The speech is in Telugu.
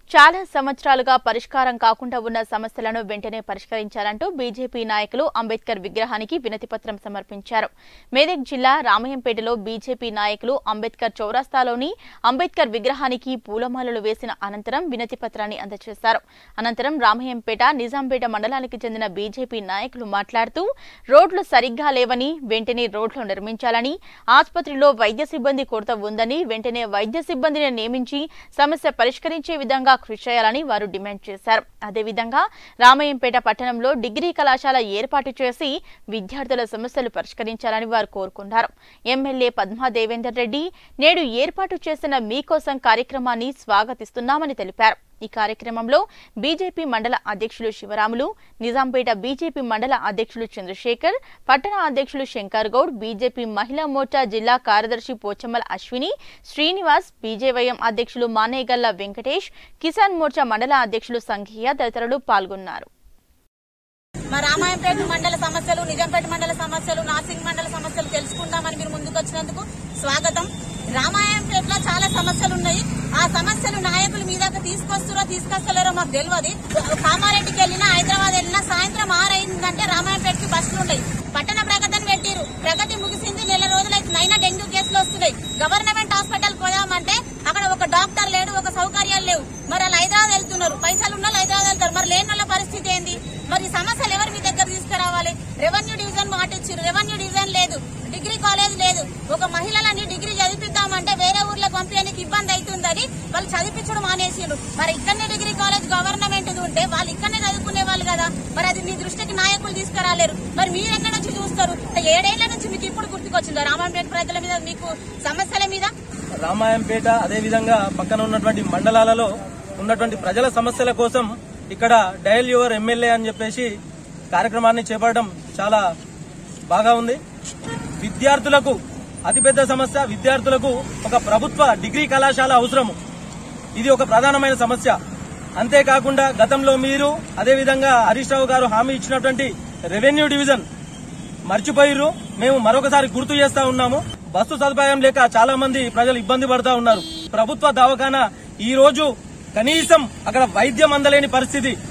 చాలా సంవత్సరాలుగా పరిష్కారం కాకుండా ఉన్న సమస్యలను వెంటనే పరిష్కరించాలంటూ బీజేపీ నాయకులు అంబేద్కర్ విగ్రహానికి వినతిపత్రం సమర్పించారు మేదక్ జిల్లా రామయంపేటలో బీజేపీ నాయకులు అంబేద్కర్ చౌరస్తాలోని అంబేద్కర్ విగ్రహానికి పూలమాలలు వేసిన అనంతరం వినతిపత్రాన్ని అందజేశారు అనంతరం రామయంపేట నిజాంపేట మండలానికి చెందిన బీజేపీ నాయకులు మాట్లాడుతూ రోడ్లు సరిగ్గా లేవని వెంటనే రోడ్లు నిర్మించాలని ఆసుపత్రిలో వైద్య సిబ్బంది కొరత ఉందని వెంటనే వైద్య సిబ్బందిని నియమించి సమస్య పరిష్కరించే విధంగా కృషి చేయాలని వారు డిమాండ్ చేశారు అదేవిధంగా రామయ్యంపేట పట్టణంలో డిగ్రీ కళాశాల ఏర్పాటు చేసి విద్యార్థుల సమస్యలు పరిష్కరించాలని వారు కోరుకున్నారు ఎమ్మెల్యే పద్మా దేవేందర్ రెడ్డి నేడు ఏర్పాటు చేసిన మీకోసం కార్యక్రమాన్ని స్వాగతిస్తున్నామని తెలిపారు ఈ కార్యక్రమంలో బీజేపీ మండల అధ్యక్షులు శివరాములు నిజాంపేట బీజేపీ మండల అధ్యక్షులు చంద్రశేఖర్ పట్టణ అధ్యక్షులు శంకర్ గౌడ్ బీజేపీ మహిళా మోర్చా జిల్లా కార్యదర్శి పోచమ్మల అశ్విని శ్రీనివాస్ బీజేవైఎం అధ్యక్షులు మానేగల్ల వెంకటేష్ కిసాన్ మోర్చా మండల అధ్యక్షులు సంఘీయ తదితరులు పాల్గొన్నారు మా రామాయంపేట మండల సమస్యలు నిజాంపేట మండల సమస్యలు నాసింగ్ మండల సమస్యలు తెలుసుకుందామని మీరు ముందుకు వచ్చినందుకు స్వాగతం రామాయంపేటలో చాలా సమస్యలు ఉన్నాయి ఆ సమస్యలు నాయకులు మీ దాకా తీసుకొస్తారో తీసుకొస్తలేరో మాకు తెలియదు కామారెడ్డికి వెళ్ళినా హైదరాబాద్ వెళ్ళినా సాయంత్రం ఆరైందంటే రామాయంపేటకి బస్సులు ఉన్నాయి పట్టణ ప్రగతిని పెట్టిరు ప్రగతి ముగిసింది నెల రోజులైతుంది అయినా డెంగ్యూ కేసులు వస్తున్నాయి గవర్నమెంట్ హాస్పిటల్ పోదామంటే అక్కడ ఒక డాక్టర్ లేడు ఒక సౌకర్యాలు లేవు మరి వాళ్ళు హైదరాబాద్ వెళ్తున్నారు పైసలు ఉన్న వాళ్ళు హైదరాబాద్ వెళ్తారు మరి లేని వాళ్ళ పరిస్థితి ఏంది మరి ఈ సమస్యలు ఎవరు మీ దగ్గర తీసుకురావాలి రెవెన్యూ డివిజన్ మాట ఇచ్చారు రెవెన్యూ డివిజన్ లేదు డిగ్రీ కాలేజ్ లేదు ఒక మహిళలని డిగ్రీ చదివిద్దామంటే వేరే ఊర్లో పంపించడానికి ఇబ్బంది అవుతుందని వాళ్ళు చదివించడం మానేసిండ్రు మరి ఇక్కడనే డిగ్రీ కాలేజ్ గవర్నమెంట్ ఉంటే వాళ్ళు ఇక్కడనే చదువుకునే వాళ్ళు కదా మరి అది మీ దృష్టికి నాయకులు తీసుకురాలేరు మరి మీరు ఎక్కడి నుంచి చూస్తారు ఏడేళ్ల నుంచి మీకు ఇప్పుడు గుర్తుకొచ్చిందో రామాంపేట ప్రజల మీద మీకు సమస్యల మీద రామాయంపేట అదేవిధంగా పక్కన ఉన్నటువంటి మండలాలలో ఉన్నటువంటి ప్రజల సమస్యల కోసం ఇక్కడ డయల్ యువర్ ఎమ్మెల్యే అని చెప్పేసి కార్యక్రమాన్ని చేపట్టడం చాలా బాగా ఉంది విద్యార్థులకు అతిపెద్ద సమస్య విద్యార్థులకు ఒక ప్రభుత్వ డిగ్రీ కళాశాల అవసరము ఇది ఒక ప్రధానమైన సమస్య అంతేకాకుండా గతంలో మీరు అదేవిధంగా హరీష్ రావు గారు హామీ ఇచ్చినటువంటి రెవెన్యూ డివిజన్ మర్చిపోయిర్రు మేము మరొకసారి గుర్తు చేస్తా ఉన్నాము బస్సు సదుపాయం లేక చాలా మంది ప్రజలు ఇబ్బంది పడతా ఉన్నారు ప్రభుత్వ దవాఖానా ఈ రోజు కనీసం అక్కడ వైద్యం అందలేని పరిస్థితి